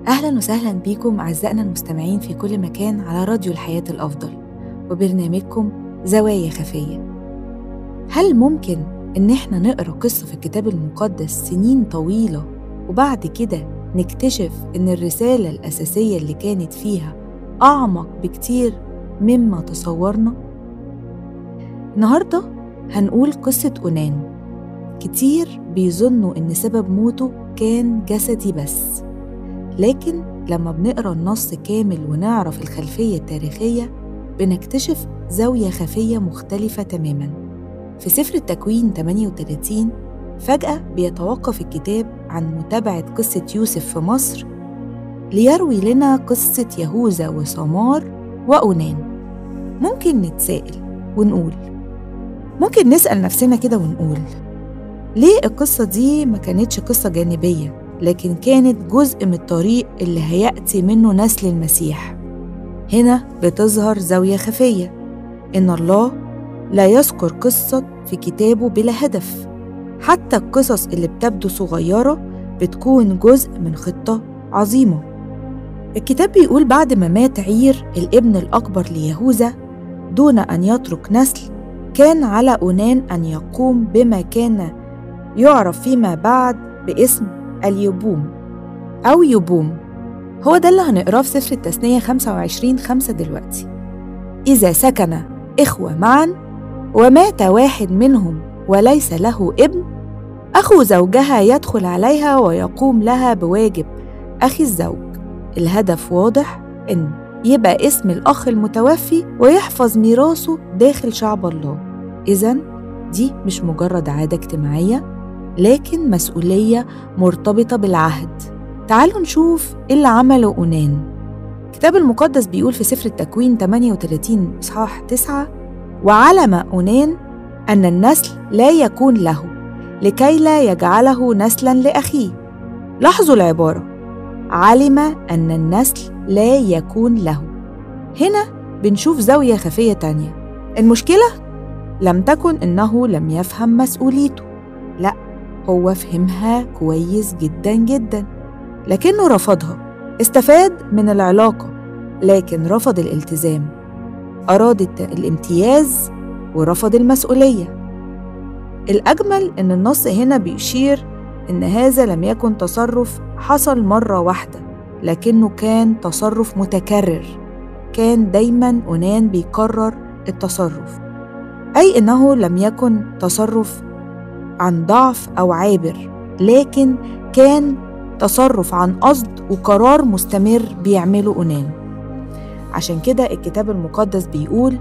أهلا وسهلا بيكم أعزائنا المستمعين في كل مكان على راديو الحياة الأفضل وبرنامجكم زوايا خفية هل ممكن إن إحنا نقرأ قصة في الكتاب المقدس سنين طويلة وبعد كده نكتشف إن الرسالة الأساسية اللي كانت فيها أعمق بكتير مما تصورنا؟ النهاردة هنقول قصة أونان كتير بيظنوا إن سبب موته كان جسدي بس لكن لما بنقرا النص كامل ونعرف الخلفية التاريخية بنكتشف زاوية خفية مختلفة تماما في سفر التكوين 38 فجأة بيتوقف الكتاب عن متابعة قصة يوسف في مصر ليروي لنا قصة يهوذا وسمار وأونان ممكن نتسائل ونقول ممكن نسأل نفسنا كده ونقول ليه القصة دي ما كانتش قصة جانبية لكن كانت جزء من الطريق اللي هيأتي منه نسل المسيح هنا بتظهر زاوية خفية إن الله لا يذكر قصة في كتابه بلا هدف حتى القصص اللي بتبدو صغيرة بتكون جزء من خطة عظيمة الكتاب بيقول بعد ما مات عير الابن الأكبر ليهوذا دون أن يترك نسل كان على أونان أن يقوم بما كان يعرف فيما بعد باسم اليبوم أو يبوم هو ده اللي هنقراه في سفر التثنية 25 خمسة دلوقتي إذا سكن إخوة معا ومات واحد منهم وليس له ابن أخو زوجها يدخل عليها ويقوم لها بواجب أخي الزوج الهدف واضح إن يبقى اسم الأخ المتوفي ويحفظ ميراثه داخل شعب الله إذا دي مش مجرد عادة اجتماعية لكن مسؤولية مرتبطة بالعهد تعالوا نشوف إيه اللي عمله أونان الكتاب المقدس بيقول في سفر التكوين 38 إصحاح 9 وعلم أونان أن النسل لا يكون له لكي لا يجعله نسلا لأخيه لاحظوا العبارة علم أن النسل لا يكون له هنا بنشوف زاوية خفية تانية المشكلة لم تكن إنه لم يفهم مسؤوليته لا هو فهمها كويس جدا جدا لكنه رفضها استفاد من العلاقة لكن رفض الالتزام أراد الامتياز ورفض المسؤولية الأجمل إن النص هنا بيشير إن هذا لم يكن تصرف حصل مرة واحدة لكنه كان تصرف متكرر كان دايما أونان بيكرر التصرف أي إنه لم يكن تصرف عن ضعف أو عابر لكن كان تصرف عن قصد وقرار مستمر بيعمله أونان عشان كده الكتاب المقدس بيقول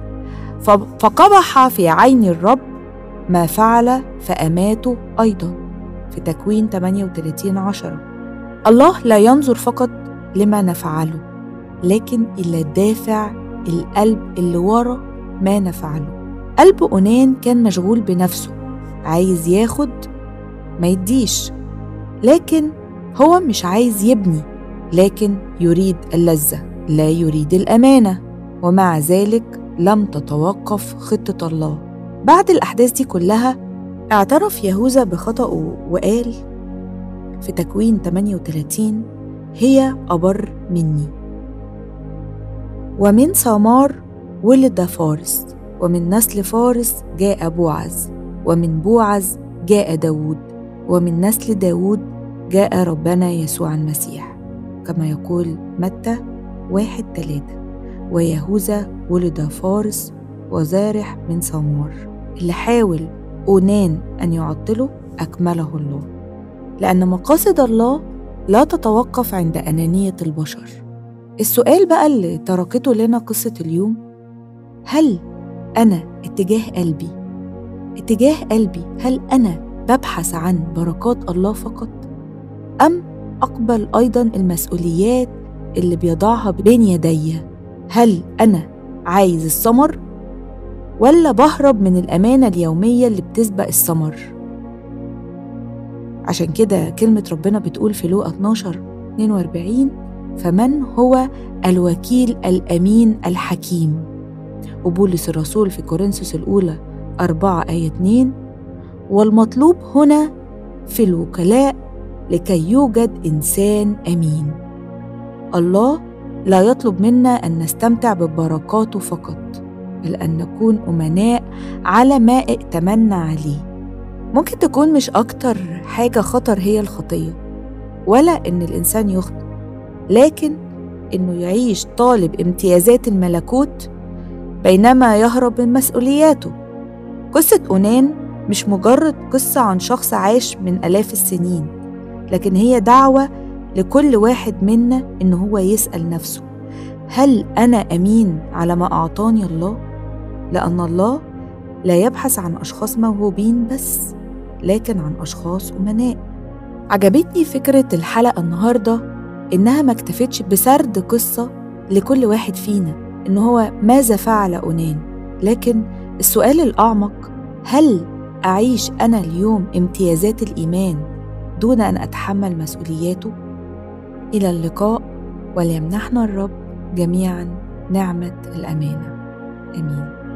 فقبح في عين الرب ما فعل فأماته أيضا في تكوين 38 عشرة الله لا ينظر فقط لما نفعله لكن إلى دافع القلب اللي ورا ما نفعله قلب أونان كان مشغول بنفسه عايز ياخد ما يديش لكن هو مش عايز يبني لكن يريد اللذة لا يريد الأمانة ومع ذلك لم تتوقف خطة الله بعد الأحداث دي كلها اعترف يهوذا بخطأه وقال في تكوين 38 هي أبر مني ومن سامار ولد فارس ومن نسل فارس جاء بوعز ومن بوعز جاء داود ومن نسل داود جاء ربنا يسوع المسيح كما يقول متى واحد تلاتة ويهوذا ولد فارس وزارح من سمار اللي حاول أونان أن يعطله أكمله الله لأن مقاصد الله لا تتوقف عند أنانية البشر السؤال بقى اللي تركته لنا قصة اليوم هل أنا اتجاه قلبي اتجاه قلبي هل أنا ببحث عن بركات الله فقط أم أقبل أيضا المسؤوليات اللي بيضعها بين يدي هل أنا عايز الثمر ولا بهرب من الأمانة اليومية اللي بتسبق الثمر عشان كده كلمة ربنا بتقول في لوقا 12 42 فمن هو الوكيل الأمين الحكيم وبولس الرسول في كورنثوس الأولى 4 آية 2 والمطلوب هنا في الوكلاء لكي يوجد إنسان أمين الله لا يطلب منا أن نستمتع ببركاته فقط بل أن نكون أمناء على ما ائتمنا عليه ممكن تكون مش أكتر حاجة خطر هي الخطية ولا إن الإنسان يخطئ لكن إنه يعيش طالب امتيازات الملكوت بينما يهرب من مسؤولياته قصة أونان مش مجرد قصة عن شخص عاش من آلاف السنين لكن هي دعوة لكل واحد منا إن هو يسأل نفسه هل أنا أمين على ما أعطاني الله؟ لأن الله لا يبحث عن أشخاص موهوبين بس لكن عن أشخاص أمناء عجبتني فكرة الحلقة النهاردة إنها ما اكتفتش بسرد قصة لكل واحد فينا إن هو ماذا فعل أونان لكن السؤال الأعمق هل أعيش أنا اليوم امتيازات الإيمان دون أن أتحمل مسؤولياته؟ إلى اللقاء وليمنحنا الرب جميعا نعمة الأمانة آمين